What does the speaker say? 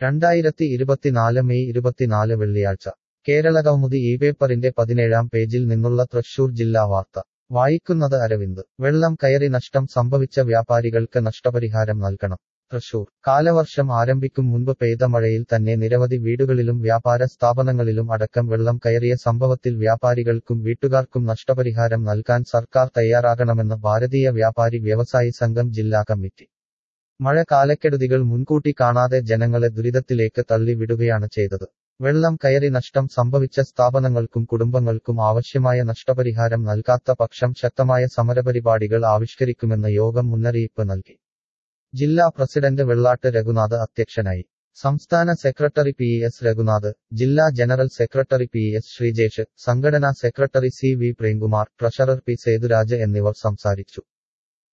രണ്ടായിരത്തി ഇരുപത്തിനാല് മെയ് ഇരുപത്തിനാല് വെള്ളിയാഴ്ച കേരളകൗമുദി ഈ പേപ്പറിന്റെ പതിനേഴാം പേജിൽ നിന്നുള്ള തൃശൂർ ജില്ലാ വാർത്ത വായിക്കുന്നത് അരവിന്ദ് വെള്ളം കയറി നഷ്ടം സംഭവിച്ച വ്യാപാരികൾക്ക് നഷ്ടപരിഹാരം നൽകണം തൃശൂർ കാലവർഷം ആരംഭിക്കും മുൻപ് പെയ്ത മഴയിൽ തന്നെ നിരവധി വീടുകളിലും വ്യാപാര സ്ഥാപനങ്ങളിലും അടക്കം വെള്ളം കയറിയ സംഭവത്തിൽ വ്യാപാരികൾക്കും വീട്ടുകാർക്കും നഷ്ടപരിഹാരം നൽകാൻ സർക്കാർ തയ്യാറാകണമെന്ന് ഭാരതീയ വ്യാപാരി വ്യവസായി സംഘം ജില്ലാ കമ്മിറ്റി മഴ കാലക്കെടുതികൾ മുൻകൂട്ടി കാണാതെ ജനങ്ങളെ ദുരിതത്തിലേക്ക് തള്ളി വിടുകയാണ് ചെയ്തത് വെള്ളം കയറി നഷ്ടം സംഭവിച്ച സ്ഥാപനങ്ങൾക്കും കുടുംബങ്ങൾക്കും ആവശ്യമായ നഷ്ടപരിഹാരം നൽകാത്ത പക്ഷം ശക്തമായ സമരപരിപാടികൾ ആവിഷ്കരിക്കുമെന്ന് യോഗം മുന്നറിയിപ്പ് നൽകി ജില്ലാ പ്രസിഡന്റ് വെള്ളാട്ട് രഘുനാഥ് അധ്യക്ഷനായി സംസ്ഥാന സെക്രട്ടറി പി എസ് രഘുനാഥ് ജില്ലാ general secretary P S Sreejesh സംഘടനാ secretary C V Premkumar treasurer P Sethuraj എന്നിവർ സംസാരിച്ചു